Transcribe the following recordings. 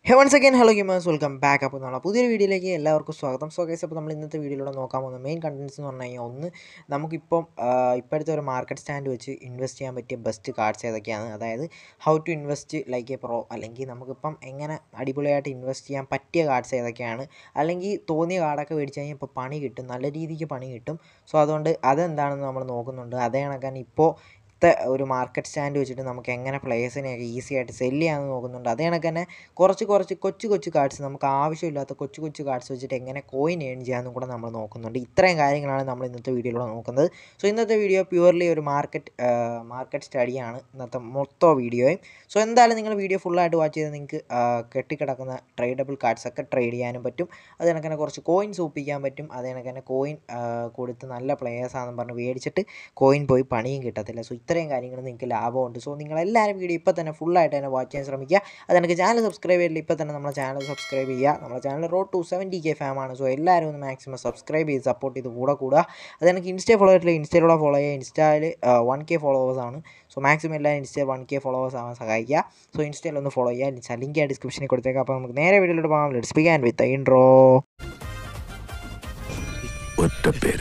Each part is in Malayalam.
ഹെ once again hello gamers welcome back അപ്പോൾ നമ്മളെ പുതിയൊരു വീഡിയോയിലേക്ക് എല്ലാവർക്കും സ്വാഗതം സോ ഗൈസ് അപ്പോൾ നമ്മൾ ഇന്നത്തെ വീഡിയോയിലൂടെ നോക്കാൻ പോകുന്ന മെയിൻ കണ്ടൻസ് എന്ന് പറഞ്ഞു കഴിഞ്ഞാൽ ഒന്ന് നമുക്കിപ്പം ആ, ഇപ്പോഴത്തെ ഒരു മാർക്കറ്റ് സ്റ്റാൻഡ് വെച്ച് ഇൻവെസ്റ്റ് ചെയ്യാൻ പറ്റിയ ബെസ്റ്റ് കാർഡ്സ് ഏതൊക്കെയാണ് അതായത് how to invest like a pro അല്ലെങ്കിൽ നമുക്കിപ്പം എങ്ങനെ അടിപൊളിയായിട്ട് ഇൻവെസ്റ്റ് ചെയ്യാൻ പറ്റിയ കാർഡ്സ് ഏതൊക്കെയാണ് അല്ലെങ്കിൽ തോന്നിയ കാർഡൊക്കെ മേടിച്ച് കഴിഞ്ഞാൽ ഇപ്പോൾ പണി കിട്ടും നല്ല രീതിക്ക് പണി കിട്ടും സോ അതുകൊണ്ട് അതെന്താണെന്ന് നമ്മൾ നോക്കുന്നുണ്ട് അതേ കണക്കാൻ ഇപ്പോൾ ത്തെ ഒരു മാർക്കറ്റ് സ്റ്റാൻഡ് വെച്ചിട്ട് നമുക്ക് എങ്ങനെ പ്ലേയേഴ്സിനെയൊക്കെ ഈസി ആയിട്ട് സെല്ല് ചെയ്യാമെന്ന് നോക്കുന്നുണ്ട് അതേ കണക്ക് തന്നെ കുറച്ച് കുറച്ച് കൊച്ചു കൊച്ചു കാർഡ്സ് നമുക്ക് ആവശ്യമില്ലാത്ത കൊച്ചു കൊച്ചു കാർഡ്സ് വെച്ചിട്ട് എങ്ങനെ കോയിൻ ഏൺ ചെയ്യാമെന്നും കൂടെ നമ്മൾ നോക്കുന്നുണ്ട് ഇത്രയും കാര്യങ്ങളാണ് നമ്മൾ ഇന്നത്തെ വീഡിയോയിലൂടെ നോക്കുന്നത് സോ ഇന്നത്തെ വീഡിയോ പ്യുവർലി ഒരു മാർക്കറ്റ് മാർക്കറ്റ് സ്റ്റഡിയാണ് ഇന്നത്തെ മൊത്തം വീഡിയോയും സോ എന്തായാലും നിങ്ങൾ വീഡിയോ ഫുള്ളായിട്ട് വാച്ച് ചെയ്ത് നിങ്ങൾക്ക് കെട്ടിക്കിടക്കുന്ന ട്രേഡബിൾ കാർഡ്സ് ഒക്കെ ട്രേഡ് ചെയ്യാനും പറ്റും അത് കണക്ക് തന്നെ കുറച്ച് കോയിൻസ് ഒപ്പിക്കാൻ പറ്റും അത് കണക്ക് തന്നെ കോയിൻ കൊടുത്ത് നല്ല പ്ലേയേഴ്സാണെന്ന് പറഞ്ഞ് മേടിച്ചിട്ട് കോയിൻ പോയി പണിയും കിട്ടത്തില്ല സോ ഇത്രയും കാര്യങ്ങൾ നിങ്ങൾക്ക് ലാഭമുണ്ട് സോ നിങ്ങളെല്ലാവരും വീഡിയോ ഇപ്പോൾ തന്നെ ഫുള്ളായിട്ട് തന്നെ വാച്ച് ചെയ്യാൻ ശ്രമിക്കുക അത് എനിക്ക് ചാനൽ സബ്സ്ക്രൈബ് ചെയ്തില്ല ഇപ്പോൾ തന്നെ നമ്മളെ ചാനൽ സബ്സ്ക്രൈബ് ചെയ്യുക നമ്മുടെ channel road to seventy K ഫാമാണ് സോ എല്ലാവരും ഒന്ന് മാക്സിമം സബ്സ്ക്രൈബ് ചെയ്ത് സപ്പോർട്ട് ചെയ്ത് കൂടെ കൂടുക അത് എനിക്ക് ഇൻസ്റ്റ ഫോളോ ചെയ്തിട്ടില്ല ഇൻസ്റ്റയിലൂടെ ഫോളോ ചെയ്യുക ഇൻസ്റ്റയിൽ വൺ കെ ഫോളോവേഴ്സ് ആണ് സോ മാക്സിമം എല്ലാവരും ഇൻസ്റ്റയിൽ വൺ കെ ഫോളോവേഴ്സ് ആവാൻ സഹായിക്കുക സോ ഇൻസ്റ്റയിൽ ഒന്ന് ഫോളോ ചെയ്യുക ലിങ്ക് ആ ഡിസ്ക്രിപ്ഷനിൽ കൊടുത്തേക്കാം അപ്പോൾ നമുക്ക് നേരെ വീഡിയോയിലോട്ട് പോകാം ലെറ്റ്സ് ബിഗാൻ വിത്ത് ഇൻട്രോ ഒറ്റപ്പേര്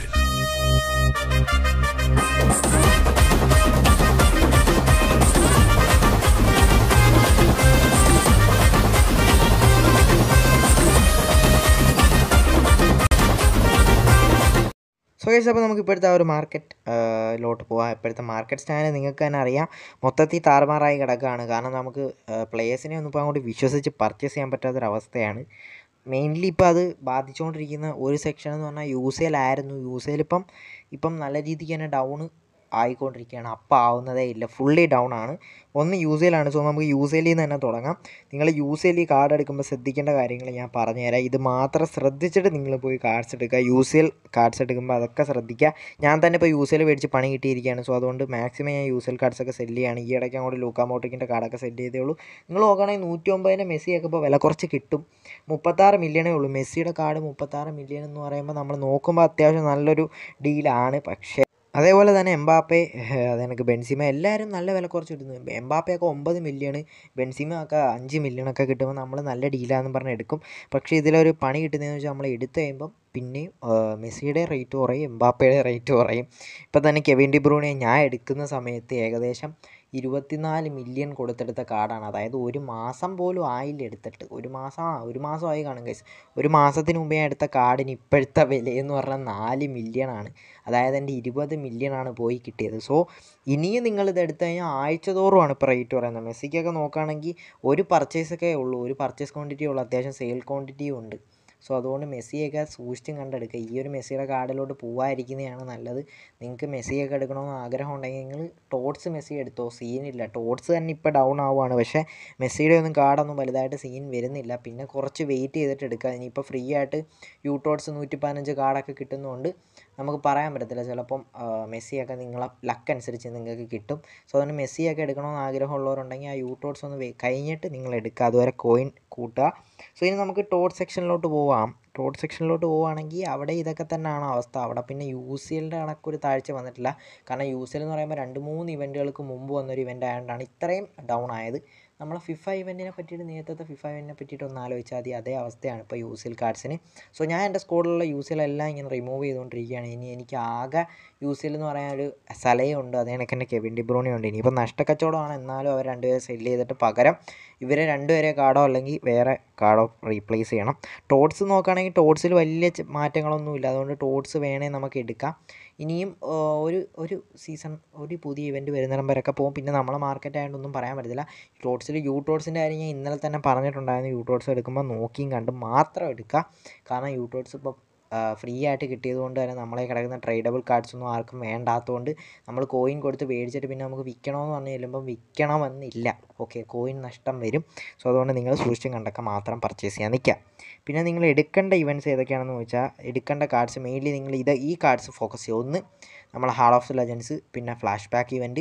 സോ ഗൈസ് അപ്പോൾ നമുക്ക് ഇപ്പോഴത്തെ ആ ഒരു മാർക്കറ്റ് ലോട്ട് പോകാം ഇപ്പോഴത്തെ മാർക്കറ്റ് സ്റ്റാൻഡ് നിങ്ങൾക്ക് തന്നെ അറിയാം മൊത്തത്തിൽ താറുമാറായി കിടക്കുകയാണ് കാരണം നമുക്ക് പ്ലേയേഴ്സിനെ ഒന്നും ഇപ്പോൾ അങ്ങോട്ട് വിശ്വസിച്ച് പർച്ചേസ് ചെയ്യാൻ പറ്റാത്തൊരവസ്ഥയാണ് മെയിൻലി ഇപ്പോൾ അത് ബാധിച്ചുകൊണ്ടിരിക്കുന്ന ഒരു സെക്ഷൻ എന്ന് പറഞ്ഞാൽ യു സി എൽ ആയിരുന്നു യു സി എൽ ഇപ്പം ഇപ്പം നല്ല രീതിക്ക് തന്നെ ഡൗൺ ആയിക്കൊണ്ടിരിക്കുകയാണ് അപ്പം ആവുന്നതേ ഇല്ല ഫുള്ളി ഡൗൺ ആണ് ഒന്ന് യു സി എല്ലാണ് സോ നമുക്ക് യു സി എല്ലിൽ നിന്ന് തന്നെ തുടങ്ങാം നിങ്ങൾ യു സി എൽ കാർഡ് എടുക്കുമ്പോൾ ശ്രദ്ധിക്കേണ്ട കാര്യങ്ങൾ ഞാൻ പറഞ്ഞുതരാം ഇത് മാത്രം ശ്രദ്ധിച്ചിട്ട് നിങ്ങൾ പോയി കാർഡ്സ് എടുക്കുക യു സി എൽ കാർഡ്സ് എടുക്കുമ്പോൾ അതൊക്കെ ശ്രദ്ധിക്കുക ഞാൻ തന്നെ ഇപ്പോൾ യു സി എൽ മേടിച്ച് പണി കിട്ടിയിരിക്കുകയാണ് സോ അതുകൊണ്ട് മാക്സിമം ഞാൻ യു സി എൽ കാർഡ്സ് ഒക്കെ സെല്ല് ചെയ്യാണ് ഈ ഇടയ്ക്ക് അങ്ങോട്ട് ലൂക്കാ മോട്ടിക്കിൻ്റെ കാർഡൊക്കെ സെറ്റ് ചെയ്തേ ഉള്ളൂ നിങ്ങൾ നോക്കുകയാണെങ്കിൽ നൂറ്റി ഒമ്പതിന് മെസ്സിയൊക്കെ ഇപ്പോൾ വില കുറച്ച് കിട്ടും മുപ്പത്താറ് മില്യണേ ഉള്ളൂ മെസ്സിയുടെ കാർഡ് മുപ്പത്താറ് മില്യൺ എന്ന് പറയുമ്പോൾ നമ്മൾ നോക്കുമ്പോൾ അത്യാവശ്യം നല്ലൊരു ഡീലാണ് പക്ഷേ അതേപോലെ തന്നെ എംബാപ്പെ അതെനിക്ക് ബെൻസിമ എല്ലാവരും നല്ല വില കുറച്ച് കിട്ടുന്നു എംബാപ്പയൊക്കെ ഒമ്പത് മില്യൺ ബെൻസിമ ഒക്കെ അഞ്ച് മില്യൺ ഒക്കെ കിട്ടുമ്പോൾ നമ്മൾ നല്ല ഡീലാന്ന് പറഞ്ഞ് എടുക്കും പക്ഷേ ഇതിലൊരു പണി കിട്ടുന്നതെന്ന് വെച്ചാൽ നമ്മൾ എടുത്തു കഴിയുമ്പം പിന്നെയും മെസ്സിയുടെ റേറ്റ് കുറയും എംബാപ്പയുടെ റേറ്റ് കുറയും ഇപ്പം തന്നെ കെവിൻ ഡിബ്രൂണെ ഞാൻ എടുക്കുന്ന സമയത്ത് ഏകദേശം ഇരുപത്തിനാല് മില്യൺ കൊടുത്തെടുത്ത കാർഡാണ് അതായത് ഒരു മാസം പോലും ആയില്ല എടുത്തിട്ട് ഒരു മാസം ആ ഒരു മാസമായി കാണും ഗൈസ് ഒരു മാസത്തിന് മുമ്പേ ഞാൻ എടുത്ത കാർഡിന് ഇപ്പോഴത്തെ വിലയെന്ന് പറഞ്ഞാൽ നാല് മില്യൺ ആണ് അതായത് എൻ്റെ ഇരുപത് മില്യൺ ആണ് പോയി കിട്ടിയത് സോ ഇനിയും നിങ്ങളിത് എടുത്തു കഴിഞ്ഞാൽ ആഴ്ച തോറുമാണ് ഇപ്പോൾ റേറ്റ് പറയുന്നത് മെസ്സിക്കൊക്കെ നോക്കുകയാണെങ്കിൽ ഒരു പർച്ചേസൊക്കെ ഉള്ളൂ ഒരു പർച്ചേസ് ക്വാണ്ടിറ്റി ഉള്ളൂ അത്യാവശ്യം സെയിൽ ക്വാണ്ടിറ്റിയും ഉണ്ട് സോ അതുകൊണ്ട് മെസ്സിയൊക്കെ സൂക്ഷിച്ചും കണ്ടെടുക്കുക ഈ ഒരു മെസ്സിയുടെ കാർഡിലോട്ട് പോവാതിരിക്കുന്നതാണ് നല്ലത് നിങ്ങൾക്ക് മെസ്സിയൊക്കെ എടുക്കണമെന്ന് ആഗ്രഹം ഉണ്ടെങ്കിൽ നിങ്ങൾ ടോട്ട്സ് മെസ്സി എടുത്തോ സീനില്ല ടോട്ട്സ് തന്നെ ഇപ്പോൾ ഡൗൺ ആവുകയാണ് പക്ഷേ മെസ്സിയുടെ ഒന്നും കാർഡൊന്നും വലുതായിട്ട് സീൻ വരുന്നില്ല പിന്നെ കുറച്ച് വെയിറ്റ് ചെയ്തിട്ട് എടുക്കുക ഇനിയിപ്പോൾ ഫ്രീ ആയിട്ട് യു ടോട്ട്സ് നൂറ്റി പതിനഞ്ച് കാർഡൊക്കെ കിട്ടുന്നതുകൊണ്ട് നമുക്ക് പറയാൻ പറ്റത്തില്ല ചിലപ്പം ആ, മെസ്സിയൊക്കെ നിങ്ങളെ ലക്ക് അനുസരിച്ച് നിങ്ങൾക്ക് കിട്ടും സോ അതുകൊണ്ട് മെസ്സിയൊക്കെ എടുക്കണമെന്ന് ആഗ്രഹമുള്ളവരുണ്ടെങ്കിൽ ആ യു ടോട്ട്സ് ഒന്ന് വെ- കഴിഞ്ഞിട്ട് നിങ്ങൾ എടുക്കുക അതുവരെ കോയിൻ കൂട്ടുക സോ ഇനി നമുക്ക് ടോട്ട് സെക്ഷനിലോട്ട് പോവാം ടോട്ട് സെക്ഷനിലോട്ട് പോവുകയാണെങ്കിൽ അവിടെ ഇതൊക്കെ തന്നെയാണ് അവസ്ഥ അവിടെ പിന്നെ യു സി എല്ലിൻ്റെ കണക്കൊരു താഴ്ച വന്നിട്ടില്ല കാരണം യു സി എൽ എന്ന് പറയുമ്പോൾ രണ്ട് മൂന്ന് ഇവൻറ്റുകൾക്ക് മുമ്പ് വന്നൊരു ഇവൻ്റ് ആയതുകൊണ്ടാണ് ഇത്രയും ഡൗൺ ആയത് നമ്മൾ ഫിഫ ഇവൻറ്റിനെ പറ്റിയിട്ട് നേരത്തെ ഫിഫ ഇവൻറ്റിനെ പറ്റിയിട്ട് ഒന്ന് ആലോചിച്ചാൽ മതി അതേ അവസ്ഥയാണ് ഇപ്പോൾ യു സി എൽ കാർഡ്സിന് സോ ഞാൻ എൻ്റെ സ്കോഡിലുള്ള യു സി എൽ എല്ലാം ഇങ്ങനെ റിമൂവ് ചെയ്തുകൊണ്ടിരിക്കുകയാണ് ഇനി എനിക്ക് ആകെ യു സി എൽ എന്ന് പറയാൻ ഒരു സലയുണ്ട് അതേ കണക്ക് തന്നെ കെവിൻ ഡിബ്രോണി ഉണ്ട് ഇനിയിപ്പോൾ നഷ്ടക്കച്ചവടമാണ് എന്നാലും അവർ രണ്ടുപേരെ സെല്ല് ചെയ്തിട്ട് പകരം ഇവരെ രണ്ടുപേരെ കാർഡോ അല്ലെങ്കിൽ വേറെ കാർഡോ റീപ്ലേസ് ചെയ്യണം ടോട്ട്സ് നോക്കുകയാണെങ്കിൽ ടോട്ട്സിൽ വലിയ ചെ- മാറ്റങ്ങളൊന്നുമില്ല അതുകൊണ്ട് ടോട്ട്സ് വേണേൽ നമുക്ക് എടുക്കാം ഇനിയും ആ, ഒരു ഒരു സീസൺ ഒരു പുതിയ ഇവൻറ്റ് വരുന്നിടം വരെയൊക്കെ പോകും പിന്നെ നമ്മളെ മാർക്കറ്റ് ആയതുകൊണ്ടൊന്നും പറയാൻ പറ്റത്തില്ല ടോട്ട്സിൽ യു ടോട്ട്സിൻ്റെ കാര്യം ഞാൻ ഇന്നലെ തന്നെ പറഞ്ഞിട്ടുണ്ടായിരുന്നു യു ടോട്ട്സ് എടുക്കുമ്പോൾ നോക്കിയും കണ്ടും മാത്രം എടുക്കുക കാരണം യു ടോട്ട്സ് ഇപ്പോൾ ഫ്രീ ആയിട്ട് കിട്ടിയത് കൊണ്ട് തന്നെ നമ്മളെ കിടക്കുന്ന ട്രേഡബിൾ കാർഡ്സ് ഒന്നും ആർക്കും വേണ്ടാത്തതുകൊണ്ട് നമ്മൾ കോയിൻ കൊടുത്ത് മേടിച്ചിട്ട് പിന്നെ നമുക്ക് വിൽക്കണമെന്ന് പറഞ്ഞ് ചെല്ലുമ്പം വിൽക്കണമെന്നില്ല ഓക്കെ കോയിൻ നഷ്ടം വരും സോ അതുകൊണ്ട് നിങ്ങൾ സൂക്ഷിച്ചും കണ്ടൊക്കെ മാത്രം പർച്ചേസ് ചെയ്യാൻ നിൽക്കുക പിന്നെ നിങ്ങൾ എടുക്കേണ്ട ഇവൻറ്റ്സ് ഏതൊക്കെയാണെന്ന് ചോദിച്ചാൽ എടുക്കേണ്ട കാർഡ്സ് മെയിൻലി നിങ്ങൾ ഇത് ഈ കാർഡ്സ് ഫോക്കസ് ചെയ്യുക ഒന്ന് നമ്മൾ ഹാൾ ഓഫ് ദ ലെജൻസ് പിന്നെ ഫ്ലാഷ് ബാക്ക് ഇവൻറ്റ്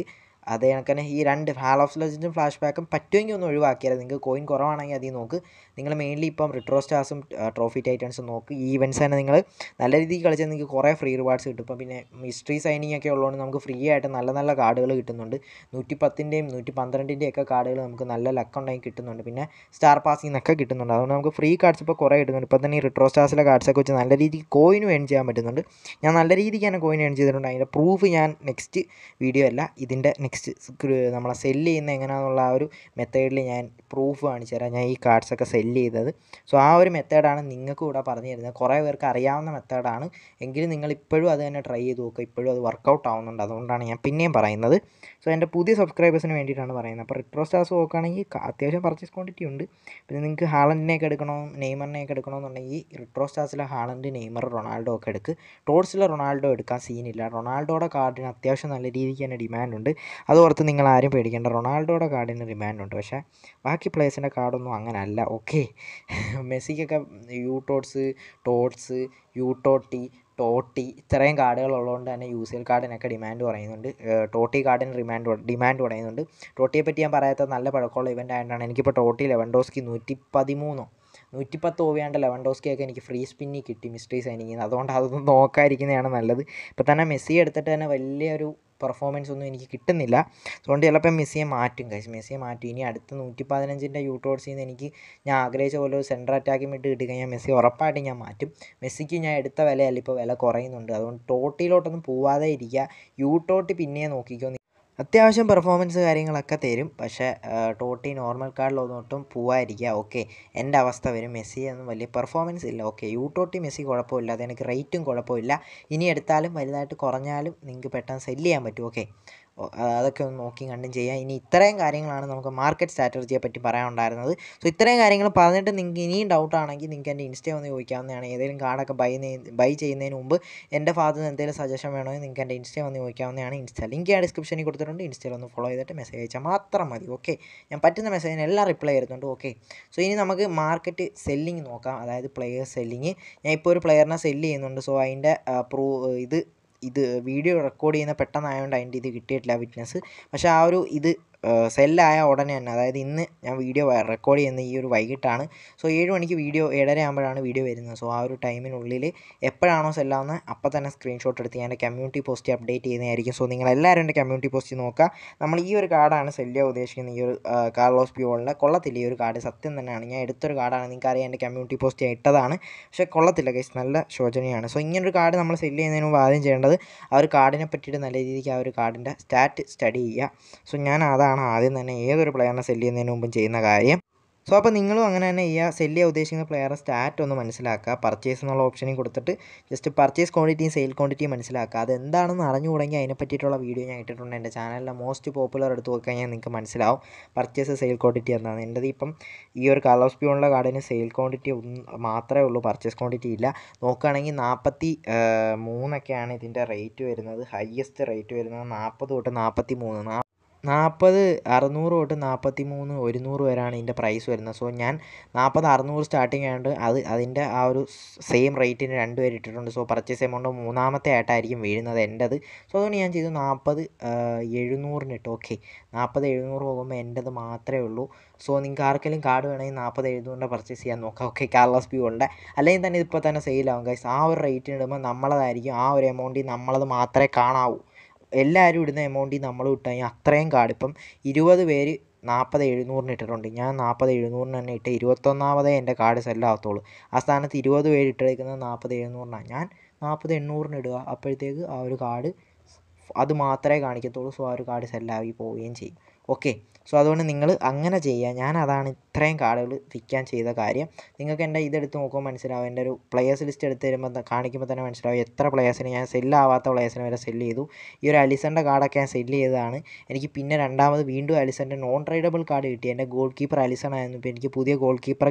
അതേ കണക്ക് തന്നെ ഈ രണ്ട് ഹാൾ ഓഫ് ലെജൻഡും ഫ്ലാഷ് ബാക്കും പറ്റുമെങ്കിൽ ഒന്ന് ഒഴിവാക്കിയാൽ നിങ്ങൾക്ക് കോയിൻ കുറവാണെങ്കിൽ അതിൽ നോക്ക് നിങ്ങൾ മെയിൻലി ഇപ്പം റിട്രോ സ്റ്റാർസും ട്രോഫി ടൈറ്റൻസും നോക്ക് ഈ ഇവൻറ്റ്സ് തന്നെ നിങ്ങൾ നല്ല രീതിക്ക് കളിച്ചാൽ നിങ്ങൾക്ക് കുറേ ഫ്രീ റിവാർഡ്സ് കിട്ടും ഇപ്പം പിന്നെ മിസ്റ്ററി സൈനിങ് ഒക്കെ ഉള്ളതുകൊണ്ട് നമുക്ക് ഫ്രീ ആയിട്ട് നല്ല നല്ല കാർഡുകൾ കിട്ടുന്നുണ്ട് നൂറ്റി പത്തിൻ്റെയും നൂറ്റി പന്ത്രണ്ടിൻ്റെയും ഒക്കെ കാർഡുകൾ നമുക്ക് നല്ല ലക്ക് ഉണ്ടെങ്കിൽ കിട്ടുന്നുണ്ട് പിന്നെ സ്റ്റാർ പാസിൽ നിന്നൊക്കെ കിട്ടുന്നുണ്ട് അതുകൊണ്ട് നമുക്ക് ഫ്രീ കാർഡ്സ് ഇപ്പോൾ കുറേ കിട്ടുന്നുണ്ട് ഇപ്പം തന്നെ ഈ റിട്രോ സ്റ്റാർസിലെ കാർഡ്സൊക്കെ വെച്ച് നല്ല രീതിക്ക് കോയിനും ഏൺ ചെയ്യാൻ പറ്റുന്നുണ്ട് ഞാൻ നല്ല രീതിക്ക് തന്നെ കോയിൻ ഏൺ ചെയ്തിട്ടുണ്ട് അതിൻ്റെ പ്രൂഫ് ഞാൻ നെക്സ്റ്റ് വീഡിയോ അല്ല ഇതിൻ്റെ നെക്സ്റ്റ് നമ്മളെ സെല്ല് ചെയ്യുന്ന എങ്ങനെയാണെന്നുള്ള ആ ഒരു മെത്തേഡിൽ ഞാൻ പ്രൂഫ് കാണിച്ചു തരാം ഞാൻ ഈ കാർഡ്സൊക്കെ സെല്ല് ചെയ്തത് സോ ആ ഒരു മെത്തേഡാണ് നിങ്ങൾക്ക് ഇവിടെ പറഞ്ഞു തരുന്നത് കുറേ പേർക്ക് അറിയാവുന്ന മെത്തേഡാണ് എങ്കിലും നിങ്ങൾ ഇപ്പോഴും അത് തന്നെ ട്രൈ ചെയ്ത് നോക്കുക ഇപ്പോഴും അത് വർക്കൗട്ട് ആവുന്നുണ്ട് അതുകൊണ്ടാണ് ഞാൻ പിന്നെയും പറയുന്നത് സോ എൻ്റെ പുതിയ സബ്സ്ക്രൈബേഴ്സിന് വേണ്ടിയിട്ടാണ് പറയുന്നത് അപ്പോൾ റിട്രോ സ്റ്റാർസ് നോക്കുകയാണെങ്കിൽ അത്യാവശ്യം പർച്ചേസ് ക്വാണ്ടിറ്റി ഉണ്ട് പിന്നെ നിങ്ങൾക്ക് ഹാളൻഡിനെയൊക്കെ എടുക്കണോ നെയ്മറിനെയൊക്കെ എടുക്കണമെന്നുണ്ടെങ്കിൽ റിട്രോ സ്റ്റാർസിലെ ഹാളൻഡ് നെയ്മർ റൊണാൾഡോ ഒക്കെ എടുക്ക് ടോട്സിലെ റൊണാൾഡോ എടുക്കാൻ സീനില്ല റൊണാൾഡോയുടെ കാർഡിന് അത്യാവശ്യം നല്ല രീതിക്ക് തന്നെ ഡിമാൻഡുണ്ട് അത് ഓർത്ത് നിങ്ങൾ ആരും പേടിക്കേണ്ട റൊണാൾഡോയുടെ കാർഡിന് ഡിമാൻഡുണ്ട് പക്ഷേ ബാക്കി പ്ലേയേഴ്സിൻ്റെ കാർഡൊന്നും അങ്ങനെ അല്ല ഓക്കെ മെസ്സിക്കൊക്കെ U TOTS TOTS U TOTY TOTY ഇത്രയും കാർഡുകൾ ഉള്ളതുകൊണ്ട് തന്നെ യു സി എൽ കാർഡിനൊക്കെ ഡിമാൻഡ് പറയുന്നുണ്ട് ടോട്ടി കാർഡിന് ഡിമാൻഡ് ഡിമാൻഡ് പറയുന്നുണ്ട് ടോട്ടിയെ പറ്റി ഞാൻ പറയാത്ത നല്ല പഴക്കമുള്ള ഇവൻ്റ് ആയതുകൊണ്ടാണ് എനിക്കിപ്പോൾ ടോട്ടി ലെവൻഡോസ്കി നൂറ്റി പതിമൂന്നോ നൂറ്റിപ്പത്ത് ഓവിയാണ്ട് ലെവൻഡോസ്കിയൊക്കെ എനിക്ക് ഫ്രീ സ്പിന്നി കിട്ടി മിസ്റ്ററി സൈനിങ്ങിൽ അതുകൊണ്ട് അതൊന്നും നോക്കാതിരിക്കുന്നതാണ് നല്ലത് ഇപ്പോൾ തന്നെ മെസ്സി എടുത്തിട്ട് തന്നെ വലിയൊരു പെർഫോമൻസ് ഒന്നും എനിക്ക് കിട്ടുന്നില്ല അതുകൊണ്ട് ചിലപ്പോൾ മെസ്സിയെ മാറ്റും കഴിച്ച് മെസ്സിയെ മാറ്റും ഇനി അടുത്ത നൂറ്റി പതിനഞ്ചിൻ്റെ യൂട്ടോട്സിൽ നിന്ന് എനിക്ക് ഞാൻ ആഗ്രഹിച്ച പോലെ ഒരു സെൻറ്റർ അറ്റാക്കിംഗ് വിട്ട് കിട്ടിക്കഴിഞ്ഞാൽ മെസ്സി ഉറപ്പായിട്ടും ഞാൻ മാറ്റും മെസ്സിക്ക് ഞാൻ എടുത്ത വിലയല്ല ഇപ്പോൾ വില കുറയുന്നുണ്ട് അതുകൊണ്ട് ടോട്ടിലോട്ടൊന്നും പോവാതെ ഇരിക്കുക യൂട്ടോട്ടി പിന്നെ നോക്കിക്കോ അത്യാവശ്യം പെർഫോമൻസ് കാര്യങ്ങളൊക്കെ തരും പക്ഷേ ടോട്ടി നോർമൽ കാർഡിലൊന്നും ഒട്ടും പോവാതിരിക്കുക ഓക്കെ എൻ്റെ അവസ്ഥ വരും മെസ്സി ഒന്നും വലിയ പെർഫോമൻസ് ഇല്ല ഓക്കെ യൂട്ടോട്ടി മെസ്സി കുഴപ്പമില്ല അതെനിക്ക് റേറ്റും കുഴപ്പമില്ല ഇനി എടുത്താലും വലുതായിട്ട് കുറഞ്ഞാലും നിങ്ങൾക്ക് പെട്ടെന്ന് സെല്ല് ചെയ്യാൻ പറ്റും ഓക്കെ അതൊക്കെ ഒന്ന് നോക്കി കണ്ടും ചെയ്യാം ഇനി ഇത്രയും കാര്യങ്ങളാണ് നമുക്ക് മാർക്കറ്റ് സ്ട്രാറ്റജിയെ പറ്റി പറയാനുണ്ടായിരുന്നത് സോ ഇത്രയും കാര്യങ്ങൾ പറഞ്ഞിട്ട് നിങ്ങൾക്ക് ഇനിയും ഡൗട്ട് ആണെങ്കിൽ നിങ്ങൾക്ക് എൻ്റെ ഇൻസ്റ്റ ഒന്ന് ചോദിക്കാവുന്നതാണ് ഏതെങ്കിലും കാർഡൊക്കെ ബൈ ബൈ ചെയ്യുന്നതിന് മുമ്പ് എൻ്റെ ഭാഗത്ത് നിന്ന് എന്തെങ്കിലും സജഷൻ വേണമെങ്കിൽ നിങ്ങൾക്ക് എൻ്റെ ഇൻസ്റ്റ ഒന്ന് ചോദിക്കാവുന്നതാണ് ഇൻസ്റ്റ ലിങ്ക് ഞാൻ ഡിസ്ക്രിപ്ഷനിൽ കൊടുത്തിട്ടുണ്ട് ഇൻസ്റ്റയിൽ ഒന്ന് ഫോളോ ചെയ്തിട്ട് മെസ്സേജ് അയച്ചാൽ മാത്രം മതി ഓക്കെ ഞാൻ പറ്റുന്ന മെസ്സേജിന് എല്ലാം റിപ്ലൈ ചെയ്യുന്നുണ്ട് ഓക്കെ സോ ഇനി നമുക്ക് മാർക്കറ്റ് സെല്ലിങ് നോക്കാം അതായത് പ്ലെയർ സെല്ലിങ് ഞാൻ ഇപ്പോൾ ഒരു പ്ലെയറിനെ സെല്ല് ചെയ്യുന്നുണ്ട് സോ അതിൻ്റെ പ്രൂ ഇത് ഇത് വീഡിയോ റെക്കോർഡ് ചെയ്യുന്ന പെട്ടെന്നായതുകൊണ്ട് അതിൻ്റെ ഇത് കിട്ടിയിട്ടില്ല വിറ്റ്നസ് പക്ഷേ ആ ഒരു ഇത് സെല്ലായ ഉടനെ തന്നെ അതായത് ഇന്ന് ഞാൻ വീഡിയോ റെക്കോർഡ് ചെയ്യുന്ന ഈ ഒരു വൈകിട്ടാണ് സോ ഏഴ് മണിക്ക് വീഡിയോ ഏഴര ആകുമ്പോഴാണ് വീഡിയോ വരുന്നത് സോ ആ ഒരു ടൈമിനുള്ളിൽ എപ്പോഴാണോ സെല്ലാവുന്നത് അപ്പോൾ തന്നെ സ്ക്രീൻഷോട്ട് എടുത്ത് ഞാൻ എൻ്റെ കമ്മ്യൂണിറ്റി പോസ്റ്റ് അപ്ഡേറ്റ് ചെയ്യുന്നതായിരിക്കും സോ നിങ്ങൾ എല്ലാവരും എൻ്റെ കമ്മ്യൂണിറ്റി പോസ്റ്റ് നോക്കുക നമ്മൾ ഈ ഒരു കാർഡാണ് സെല് ചെയ്യാൻ ഉദ്ദേശിക്കുന്ന ഈ ഒരു കാർലോസ് പ്യൂളിൻ്റെ കൊള്ളത്തില്ല ഈ ഒരു കാർഡ് സത്യം തന്നെയാണ് ഞാൻ എടുത്തൊരു കാർഡാണ് നിങ്ങൾക്ക് അറിയാം എൻ്റെ കമ്മ്യൂണിറ്റി പോസ്റ്റ് ഞാൻ ഇട്ടതാണ് പക്ഷേ കൊള്ളത്തില്ല ഗൈസ് നല്ല ശോചനീയമാണ് സോ ഇങ്ങനൊരു കാർഡ് നമ്മൾ സെല് ചെയ്യുന്നതിന് മുമ്പ് ആദ്യം ചെയ്യേണ്ടത് ആ ഒരു കാർഡിനെ പറ്റിയിട്ട് നല്ല രീതിക്ക് ആ ഒരു കാർഡിൻ്റെ സ്റ്റാറ്റ് സ്റ്റഡി ചെയ്യുക സോ ഞാൻ അതാണ് ആദ്യം തന്നെ ഏതൊരു പ്ലെയറിനെ സെല് ചെയ്യുന്നതിന് മുമ്പും ചെയ്യുന്ന കാര്യം സോ അപ്പോൾ നിങ്ങളും അങ്ങനെ തന്നെ ചെയ്യുക സെല് ചെയ്യാൻ ഉദ്ദേശിക്കുന്ന പ്ലെയറുടെ സ്റ്റാറ്റ് ഒന്ന് മനസ്സിലാക്കുക പർച്ചേസ് എന്നുള്ള ഓപ്ഷനും കൊടുത്തിട്ട് ജസ്റ്റ് പർച്ചേസ് ക്വാണ്ടിറ്റിയും സെയിൽ ക്വാണ്ടിറ്റിയും മനസ്സിലാക്കുക അത് എന്താണെന്ന് അറിഞ്ഞുകൂടെങ്കിൽ അതിനെ പറ്റിയിട്ടുള്ള വീഡിയോ ഞാൻ ഇട്ടിട്ടുണ്ട് എൻ്റെ ചാനലിലെ മോസ്റ്റ് പോപ്പുലർ എടുത്ത് നോക്കിക്കഴിഞ്ഞാൽ നിങ്ങൾക്ക് മനസ്സിലാവും പർച്ചേസ് സെയിൽ ക്വാണ്ടിറ്റി എന്താണ് എൻ്റെത് ഇപ്പം ഈ ഒരു കളർ സ്പ്യൂണിലെ കാർഡിന് സെയിൽ ക്വാണ്ടിറ്റി മാത്രമേ ഉള്ളൂ പർച്ചേസ് ക്വാണ്ടിറ്റി ഇല്ല നോക്കുകയാണെങ്കിൽ നാൽപ്പത്തി മൂന്നൊക്കെയാണ് ഇതിൻ്റെ റേറ്റ് വരുന്നത് ഹയസ്റ്റ് റേറ്റ് വരുന്നത് നാൽപ്പത് തൊട്ട് നാൽപ്പത്തി മൂന്ന് നാൽപ്പത് അറുന്നൂറ് തൊട്ട് നാൽപ്പത്തി മൂന്ന് ഒരുന്നൂറ് വരെയാണ് ഇതിൻ്റെ പ്രൈസ് വരുന്നത് സോ ഞാൻ നാൽപ്പത് അറുന്നൂറ് സ്റ്റാർട്ടിങ് ആയതുകൊണ്ട് അത് അതിൻ്റെ ആ ഒരു സെയിം റേറ്റിന് രണ്ട് പേര് ഇട്ടിട്ടുണ്ട് സോ പർച്ചേസ് എമൗണ്ട് മൂന്നാമത്തെ ആയിട്ടായിരിക്കും വീഴുന്നത് എൻ്റെത് സോ അതുകൊണ്ട് ഞാൻ ചെയ്തു നാൽപ്പത് എഴുന്നൂറിന് ഇട്ടു ഓക്കെ നാൽപ്പത് എഴുന്നൂറ് പോകുമ്പോൾ എൻ്റെത് മാത്രമേ ഉള്ളൂ സോ നിങ്ങൾക്ക് ആർക്കെങ്കിലും കാർഡ് വേണമെങ്കിൽ നാൽപ്പത് എഴുന്നൂറിൻ്റെ പർച്ചേസ് ചെയ്യാൻ നോക്കാം ഓക്കെ കാർലസ് വ്യൂ ഉണ്ട് അല്ലെങ്കിൽ തന്നെ ഇതിപ്പോൾ തന്നെ സെയിലാവും ഗൈസ് ആ ഒരു റേറ്റിന് ഇടുമ്പോൾ നമ്മളതായിരിക്കും ആ ഒരു എമൗണ്ടിൽ നമ്മളത് മാത്രമേ കാണാവൂ എല്ലാവരും ഇടുന്ന എമൗണ്ടിൽ നമ്മൾ ഇട്ട് കഴിഞ്ഞാൽ അത്രയും കാർഡ് ഇപ്പം ഇരുപത് പേര് നാൽപ്പത് എഴുന്നൂറിന് ഇട്ടിട്ടുണ്ട് ഞാൻ നാൽപ്പത് എഴുന്നൂറിന് തന്നെ ഇട്ട് ഇരുപത്തൊന്നാമതേ എൻ്റെ കാർഡ് സെല്ലാകത്തുള്ളൂ ആ സ്ഥാനത്ത് ഇരുപത് പേര് ഇട്ടേക്കുന്നത് നാൽപ്പത് എഴുന്നൂറിനാണ് ഞാൻ നാൽപ്പത് എണ്ണൂറിന് ഇടുക അപ്പോഴത്തേക്ക് ആ ഒരു കാർഡ് അത് മാത്രമേ കാണിക്കത്തുള്ളൂ സോ ആ ഒരു കാർഡ് സെല്ലായി പോവുകയും ചെയ്യും ഓക്കെ സോ അതുകൊണ്ട് നിങ്ങൾ അങ്ങനെ ചെയ്യുക ഞാൻ അതാണ് ഇത്രയും കാർഡുകൾ വിൽക്കാൻ ചെയ്ത കാര്യം നിങ്ങൾക്ക് എൻ്റെ ഇതെടുത്ത് നോക്കുമ്പോൾ മനസ്സിലാവും എൻ്റെ ഒരു പ്ലെയേഴ്സ് ലിസ്റ്റ് എടുത്ത് തരുമ്പോൾ കാണിക്കുമ്പോൾ തന്നെ മനസ്സിലാവും എത്ര പ്ലെയേഴ്സിന് ഞാൻ സെല്ലാവാത്ത പ്ലെയേഴ്സിന് വരെ സെല്ല് ചെയ്തു ഈ ഒരു അലിസൻ്റെ കാർഡൊക്കെ ഞാൻ സെല്ല് ചെയ്തതാണ് എനിക്ക് പിന്നെ രണ്ടാമത് വീണ്ടും അലിസൻ്റെ നോൺ ട്രേഡബിൾ കാർഡ് കിട്ടി എൻ്റെ ഗോൾ കീപ്പർ അലിസൺ ആയിരുന്നു ഇപ്പോൾ എനിക്ക് പുതിയ ഗോൾ കീപ്പറെ കിട്ടി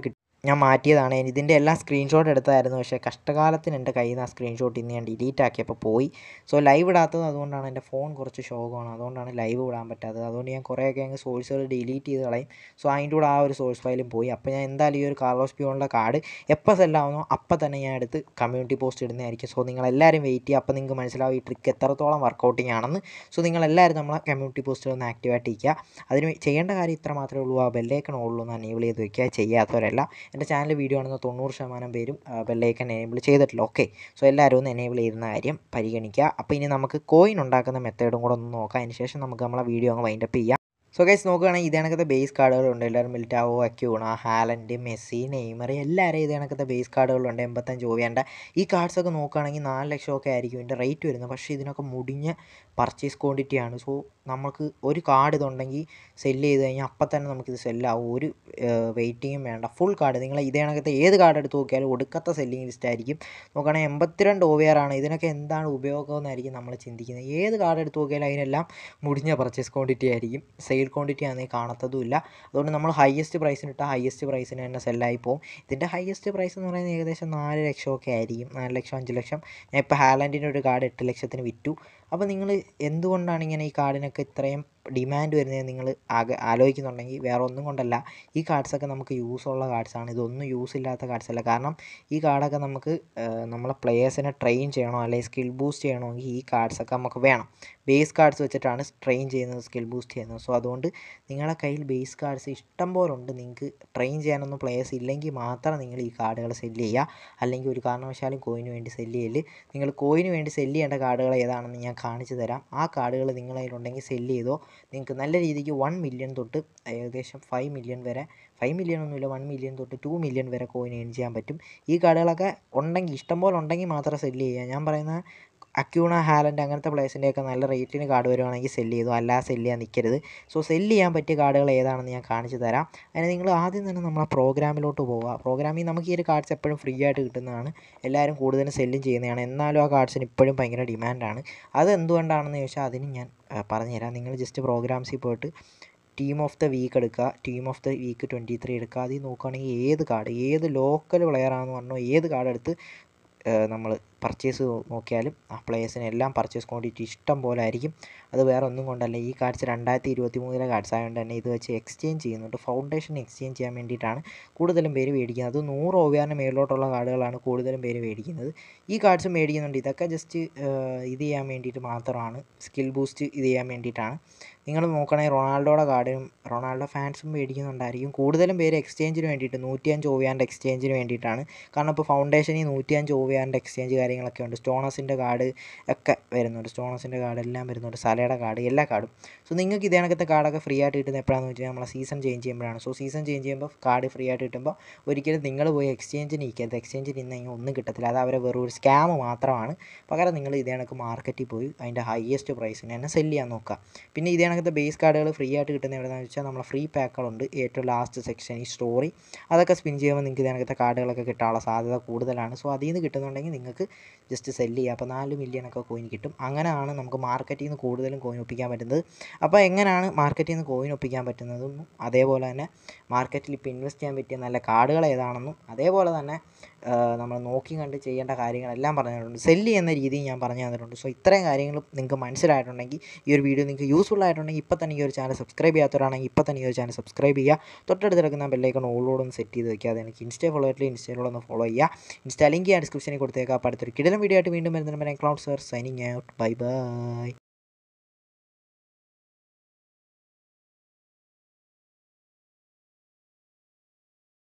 ഞാൻ മാറ്റിയതാണ് ഇതിൻ്റെ എല്ലാം സ്ക്രീൻഷോട്ട് എടുത്തതായിരുന്നു പക്ഷേ കഷ്ടകാലത്തിന് എൻ്റെ കയ്യിൽ നിന്ന് ആ സ്ക്രീൻഷോട്ട് ഇന്ന് ഞാൻ ഡിലീറ്റ് ആക്കിയപ്പോൾ പോയി സോ ലൈവ് ഇടാത്തത് അതുകൊണ്ടാണ് എൻ്റെ ഫോൺ കുറച്ച് ശോകമാണ് അതുകൊണ്ടാണ് ലൈവ് ഇടാൻ പറ്റാത്തത് അതുകൊണ്ട് ഞാൻ കുറേയൊക്കെ അങ്ങ് സോഴ്സുകൾ ഡിലീറ്റ് ചെയ്ത് കളയും സോ അതിൻ്റെ കൂടെ ആ ഒരു സോഴ്സ് ഫയലും പോയി അപ്പോൾ ഞാൻ എന്തായാലും ഈ ഒരു കാർലോസ് പിയോണിൻ്റെ കാർഡ് എപ്പോൾ സെല്ലാവുന്നോ അപ്പോൾ തന്നെ ഞാൻ എടുത്ത് കമ്മ്യൂണിറ്റി പോസ്റ്റ് ഇടുന്നതായിരിക്കും സോ നിങ്ങൾ എല്ലാവരും വെയിറ്റ് ചെയ്യുക അപ്പോൾ നിങ്ങൾക്ക് മനസ്സിലാവും ഈ ട്രിക്ക് എത്രത്തോളം വർക്കൗട്ടിങ് ആണെന്ന് സോ നിങ്ങളെല്ലാവരും നമ്മളെ കമ്മ്യൂണിറ്റി പോസ്റ്റിൽ ഒന്ന് ആക്റ്റീവായിട്ട് ഇരിക്കുക അതിന് ചെയ്യേണ്ട കാര്യം ഇത്ര മാത്രമേ ഉള്ളൂ ആ ബെല്ലൈക്കൺ ഓളിൽ ഒന്ന് അനേബിൾ ചെയ്ത് വെക്കുക ചെയ്യാത്തവരല്ല എൻ്റെ ചാനൽ വീഡിയോ ആണെന്ന് തൊണ്ണൂറ് ശതമാനം പേരും ബെല്ലൈക്കൺ എനേബിൾ ചെയ്തിട്ടില്ല ഓക്കെ സോ എല്ലാവരും ഒന്ന് എനേബിൾ ചെയ്യുന്ന കാര്യം പരിഗണിക്കുക അപ്പോൾ ഇനി നമുക്ക് കോയിൻ ഉണ്ടാക്കുന്ന മെത്തേഡും കൂടെ ഒന്ന് നോക്കാം അതിന് ശേഷം നമുക്ക് നമ്മളെ വീഡിയോ അങ്ങ് വൈൻഡപ്പ് ചെയ്യാം സോ ഗൈസ് നോക്കുകയാണെങ്കിൽ ഇത് കണക്കത്തെ ബേസ് കാർഡുകളുണ്ട് എല്ലാവരും Militao Acuna Haaland Messi Neymar എല്ലാവരും ഇത് കണക്കത്തെ ബേസ് കാർഡുകളുണ്ട് എൺപത്തഞ്ച് രൂപേണ്ട ഈ കാർഡ്സൊക്കെ നോക്കുകയാണെങ്കിൽ നാല് ലക്ഷമൊക്കെ ആയിരിക്കും ഇതിൻ്റെ റേറ്റ് വരുന്നത് പക്ഷേ ഇതിനൊക്കെ മുടിഞ്ഞ പർച്ചേസ് ക്വാണ്ടിറ്റിയാണ് സോ നമുക്ക് ഒരു കാർഡ് ഇതുണ്ടെങ്കിൽ സെല്ല് ചെയ്ത് കഴിഞ്ഞാൽ അപ്പം തന്നെ നമുക്കിത് സെല്ലാവും ഒരു വെയിറ്റിങ്ങും വേണ്ട ഫുൾ കാർഡ് നിങ്ങൾ ഇതേ കണക്കത്തെ ഏത് കാർഡ് എടുത്ത് നോക്കിയാലും ഒടുക്കത്തെ സെല്ലിംഗ് ലിസ്റ്റ് ആയിരിക്കും നോക്കുകയാണെങ്കിൽ എൺപത്തിരണ്ട് ഒ ആണ് ഇതിനൊക്കെ എന്താണ് ഉപയോഗം എന്നായിരിക്കും നമ്മൾ ചിന്തിക്കുന്നത് ഏത് കാർഡ് എടുത്ത് നോക്കിയാലും അതിനെല്ലാം മുടിഞ്ഞ പർച്ചേസ് ക്വാണ്ടിറ്റി ആയിരിക്കും സെയിൽ ക്വാണ്ടിറ്റി ആണെങ്കിൽ കാണത്തതുമില്ല അതുകൊണ്ട് നമ്മൾ ഹയസ്റ്റ് പ്രൈസിന് ഇട്ടാൽ ഹയസ്റ്റ് പ്രൈസിന് തന്നെ സെല്ലായി പോകും ഇതിൻ്റെ ഹയസ്റ്റ് പ്രൈസ് എന്ന് പറയുന്നത് ഏകദേശം നാല് ലക്ഷമൊക്കെ ആയിരിക്കും നാല് ലക്ഷം അഞ്ച് ലക്ഷം ഞാൻ ഇപ്പോൾ ഹാലൻഡിൻ്റെ ഒരു കാർഡ് എട്ട് ലക്ഷത്തിന് വിറ്റു അപ്പോൾ നിങ്ങൾ എന്തുകൊണ്ടാണ് ഇങ്ങനെ ഈ കാർഡിനൊക്കെ ഇത്രയും ഡിമാൻഡ് വരുന്നത് നിങ്ങൾ ആകെ ആലോചിക്കുന്നുണ്ടെങ്കിൽ വേറെ ഒന്നും കൊണ്ടല്ല ഈ കാർഡ്സൊക്കെ നമുക്ക് യൂസുള്ള കാർഡ്സാണ് ഇതൊന്നും യൂസ് ഇല്ലാത്ത കാർഡ്സ് അല്ല കാരണം ഈ കാർഡൊക്കെ നമുക്ക് നമ്മളെ പ്ലെയേഴ്സിനെ ട്രെയിൻ ചെയ്യണോ അല്ലെങ്കിൽ സ്കിൽ ബൂസ്റ്റ് ചെയ്യണമെങ്കിൽ ഈ കാർഡ്സൊക്കെ നമുക്ക് വേണം ബേസ് കാർഡ്സ് വെച്ചിട്ടാണ് ട്രെയിൻ ചെയ്യുന്നത് സ്കിൽ ബൂസ്റ്റ് ചെയ്യുന്നത് സോ അതുകൊണ്ട് നിങ്ങളുടെ കയ്യിൽ ബേസ് കാർഡ്സ് ഇഷ്ടം പോലെ ഉണ്ട് നിങ്ങൾക്ക് ട്രെയിൻ ചെയ്യാനൊന്നും പ്ലെയേഴ്സ് ഇല്ലെങ്കിൽ മാത്രം നിങ്ങൾ ഈ കാർഡുകൾ സെല്ല് ചെയ്യുക അല്ലെങ്കിൽ ഒരു കാരണവശാലും കോയിന് വേണ്ടി സെല്ല് ചെയ്യല് നിങ്ങൾ കോയിന് വേണ്ടി സെല്ല് ചെയ്യേണ്ട കാർഡുകൾ ഏതാണെന്ന് ഞാൻ കാണിച്ചു തരാം ആ കാർഡുകൾ നിങ്ങളുടെ കയ്യിലുണ്ടെങ്കിൽ സെല്ല് ചെയ്തോ നിങ്ങൾക്ക് നല്ല രീതിക്ക് വൺ മില്യൺ തൊട്ട് ഏകദേശം ഫൈവ് മില്യൺ വരെ ഫൈവ് മില്യൺ ഒന്നുമില്ല വൺ മില്യൺ തൊട്ട് ടു മില്യൺ വരെ കോയിൻ ഏൺ ചെയ്യാൻ പറ്റും ഈ കാർഡുകളൊക്കെ ഉണ്ടെങ്കിൽ ഇഷ്ടം പോലെ ഉണ്ടെങ്കിൽ മാത്രം സെല്ല് ചെയ്യുക ഞാൻ പറയുന്ന അക്യൂണ ഹാലൻഡ് അങ്ങനത്തെ പ്ലേസിൻ്റെയൊക്കെ നല്ല റേറ്റിന് കാർഡ് വരുവാണെങ്കിൽ സെല്ല് ചെയ്തു അല്ലാതെ സെല്ല് ചെയ്യാൻ നിൽക്കരുത് സോ സെല്ല് ചെയ്യാൻ പറ്റിയ കാർഡുകൾ ഏതാണെന്ന് ഞാൻ കാണിച്ചു തരാം അതിന് നിങ്ങൾ ആദ്യം തന്നെ നമ്മളെ പ്രോഗ്രാമിലോട്ട് പോവുക പ്രോഗ്രാമിൽ നമുക്ക് ഈ ഒരു കാർഡ്സ് എപ്പോഴും ഫ്രീ ആയിട്ട് കിട്ടുന്നതാണ് എല്ലാവരും കൂടുതലും സെല്ലും ചെയ്യുന്നതാണ് എന്നാലും ആ കാർഡ്സിന് ഇപ്പോഴും ഭയങ്കര ഡിമാൻഡാണ് അത് എന്തുകൊണ്ടാണെന്ന് ചോദിച്ചാൽ അതിന് ഞാൻ പറഞ്ഞുതരാം നിങ്ങൾ ജസ്റ്റ് പ്രോഗ്രാംസിൽ പോയിട്ട് ടീം ഓഫ് ദ വീക്ക് എടുക്കുക team of the week twenty three എടുക്കുക അതിൽ നോക്കുകയാണെങ്കിൽ ഏത് കാർഡ് ഏത് ലോക്കൽ പ്ലെയറാണെന്ന് പറഞ്ഞോ ഏത് കാർഡ് എടുത്ത് നമ്മൾ പർച്ചേസ് നോക്കിയാലും ആ പ്ലേയേഴ്സിന് എല്ലാം പർച്ചേസ് ക്വാണ്ടിറ്റി ഇഷ്ടം പോലെ ആയിരിക്കും അത് വേറെ ഒന്നും കൊണ്ടല്ല ഈ കാർഡ്സ് രണ്ടായിരത്തി ഇരുപത്തി മൂന്നിലെ കാർഡ്സ് ആയതുകൊണ്ട് തന്നെ ഇത് വെച്ച് എക്സ്ചേഞ്ച് ചെയ്യുന്നുണ്ട് ഫൗണ്ടേഷൻ എക്സ്ചേഞ്ച് ചെയ്യാൻ വേണ്ടിയിട്ടാണ് കൂടുതലും പേര് മേടിക്കുന്നത് അത് നൂറ് ഓവിയാറിന് മേളിലോട്ടുള്ള കാർഡുകളാണ് കൂടുതലും പേര് മേടിക്കുന്നത് ഈ കാർഡ്സ് മേടിക്കുന്നുണ്ട് ഇതൊക്കെ ജസ്റ്റ് ഇത് ചെയ്യാൻ വേണ്ടിയിട്ട് മാത്രമാണ് സ്കിൽ ബൂസ്റ്റ് ഇത് ചെയ്യാൻ വേണ്ടിയിട്ടാണ് നിങ്ങൾ നോക്കണമെങ്കിൽ റൊണാൾഡോയുടെ കാർഡും റൊണാൾഡോ ഫാൻസും മേടിക്കുന്നുണ്ടായിരിക്കും കൂടുതലും പേര് എക്സ്ചേഞ്ചിന് വേണ്ടിയിട്ട് നൂറ്റിയഞ്ച് ഓവിയാറിൻ്റെ എക്സ്ചേഞ്ചിന് വേണ്ടിയിട്ടാണ് കാരണം ഇപ്പോൾ ഫൗണ്ടേഷനിൽ നൂറ്റിയഞ്ച് ഓവിയാറിൻ്റെ എക്സ്ചേഞ്ച് കാര്യങ്ങളൊക്കെ ഉണ്ട് സ്റ്റോണസിൻ്റെ കാർഡ് ഒക്കെ വരുന്നുണ്ട് സ്റ്റോണസിൻ്റെ കാർഡ് എല്ലാം വരുന്നുണ്ട് സലയുടെ കാർഡ് എല്ലാ കാർഡും സോ നിങ്ങൾക്ക് ഇതേ കണക്കത്തെ കാർഡൊക്കെ ഫ്രീ ആയിട്ട് കിട്ടുന്നത് എപ്പോഴാണെന്ന് വെച്ചാൽ നമ്മളെ സീസൺ ചേഞ്ച് ചെയ്യുമ്പോഴാണ് സോ സീസൺ ചേഞ്ച് ചെയ്യുമ്പോൾ കാർഡ് ഫ്രീ ആയിട്ട് കിട്ടുമ്പോൾ ഒരിക്കലും നിങ്ങൾ പോയി എക്സ്ചേഞ്ചിന് ഇരിക്കരുത് എക്സ്ചേഞ്ചിന് ഇന്ന് കഴിഞ്ഞാൽ ഒന്നും കിട്ടത്തില്ല അത് അവരെ വെറും ഒരു സ്കാം മാത്രമാണ് പകരം നിങ്ങൾ ഇതേ കണക്ക് മാർക്കറ്റിൽ പോയി അതിൻ്റെ ഹയസ്റ്റ് പ്രൈസിന് തന്നെ സെല്ല് ചെയ്യാൻ നോക്കുക പിന്നെ ഇതേ കണക്കത്തെ ബേസ് കാർഡുകൾ ഫ്രീ ആയിട്ട് കിട്ടുന്ന എവിടെയാണെന്ന് വെച്ചാൽ നമ്മളെ ഫ്രീ പാക്കുകളുണ്ട് ഏറ്റവും ലാസ്റ്റ് സെക്ഷൻ ഈ സ്റ്റോറി അതൊക്കെ സ്പിൻ ചെയ്യുമ്പോൾ നിങ്ങൾക്ക് ഇതേ കണക്കത്തെ കാർഡുകളൊക്കെ കിട്ടാനുള്ള സാധ്യത കൂടുതലാണ് സോ അതിൽ നിന്ന് കിട്ടുന്നുണ്ടെങ്കിൽ നിങ്ങൾക്ക് ജസ്റ്റ് സെല്ല് ചെയ്യുക അപ്പോൾ നാല് മില്യൺ ഒക്കെ കോയിൻ കിട്ടും അങ്ങനെയാണ് നമുക്ക് മാർക്കറ്റിൽ നിന്ന് കൂടുതലും കോയിൻ ഒപ്പിക്കാൻ പറ്റുന്നത് അപ്പോൾ എങ്ങനെയാണ് മാർക്കറ്റിൽ നിന്ന് കോയിൻ ഒപ്പിക്കാൻ പറ്റുന്നതും അതേപോലെ തന്നെ മാർക്കറ്റിൽ ഇപ്പോൾ ഇൻവെസ്റ്റ് ചെയ്യാൻ പറ്റിയ നല്ല കാർഡുകൾ ഏതാണെന്നും അതേപോലെ തന്നെ നമ്മൾ നോക്കി കണ്ട് ചെയ്യേണ്ട കാര്യങ്ങളെല്ലാം പറഞ്ഞു തന്നിട്ടുണ്ട് സെല്ല് ചെയ്യുന്ന രീതിയും ഞാൻ പറഞ്ഞു തന്നിട്ടുണ്ട് സോ ഇത്രയും കാര്യങ്ങൾ നിങ്ങൾക്ക് മനസ്സിലായിട്ടുണ്ടെങ്കിൽ ഈ ഒരു വീഡിയോ നിങ്ങൾക്ക് യൂസ്ഫുൾ ആയിട്ടുണ്ടെങ്കിൽ ഇപ്പോൾ തന്നെ ഈ ഒരു ചാനൽ സബ്സ്ക്രൈബ് ചെയ്യാത്തവരാണെങ്കിൽ ഇപ്പോൾ തന്നെ ഈ ഒരു ചാനൽ സബ്സ്ക്രൈബ് ചെയ്യുക തൊട്ടടുത്ത് കിടക്കുന്ന ബെല്ലൈക്കൺ ഓളോടൊന്ന് സെറ്റ് ചെയ്ത് വെക്കുക അത് എനിക്ക് ഇൻസ്റ്റേ ഫോളോ ആയിട്ട് ഇൻസ്റ്റയിലൂടെ ഫോളോ ചെയ്യുക ഇൻസ്റ്റാ ലിങ്ക് ഞാൻ ഡിസ്ക്രിപ്ഷനിൽ കൊടുത്തേക്കാം അപ്പോൾ അടുത്തൊരു കിടലം വീഡിയോ ആയിട്ട് വീണ്ടും വരുന്നതിന് cloud sir signing out bye by